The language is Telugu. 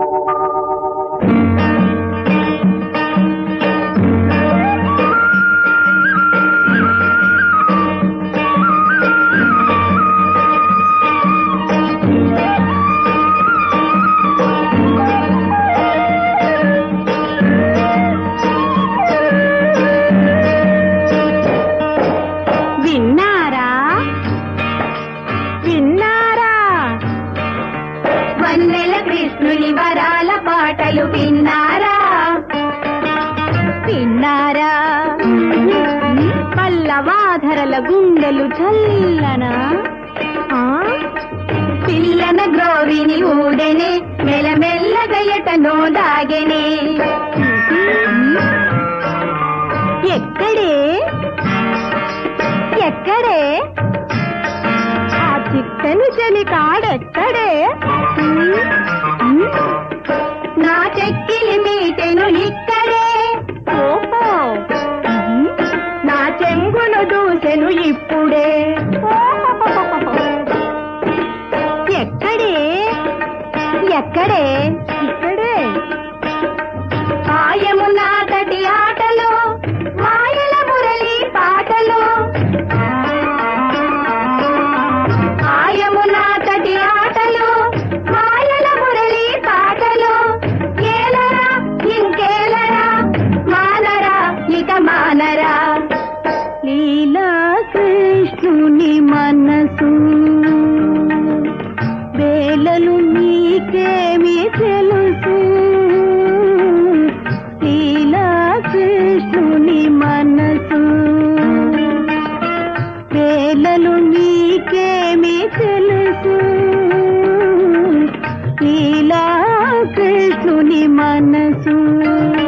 విన్నారా విన్నారా వన్నెల కృష్ణుని వరాల పాటలు విన్నారా విన్నారా పల్లవాధరల గుండెలు చల్లనా ఆ? పిల్లన గ్రోవిని ఊడెనే మెల్లమెల్లగయటనో దాగెనే ఎక్కడే ఎక్కడే ఆ చిట్టని చలి కాడెక్కడే నా చెక్కిలి మీటెను ఇక్కడే ఓహో నా చెంగును దూసెను ఇప్పుడే ఎక్కడే ఎక్కడే ఇక్కడే ఆయము నాటటి ఆటలు మాయల మురళి పాటలు ఆయము నాటటి ఆటలు మాయల మురళి పాటలు ఏలరా ఇంకేలరా మానరా ఇక మానరా లీలా కృష్ణుని మనసు వేలలు నీకేమి తెలుసు లీలా కృష్ణుని మనసు వేలలు నీకేమి తెలుసు లీలా కృష్ణుని మనసు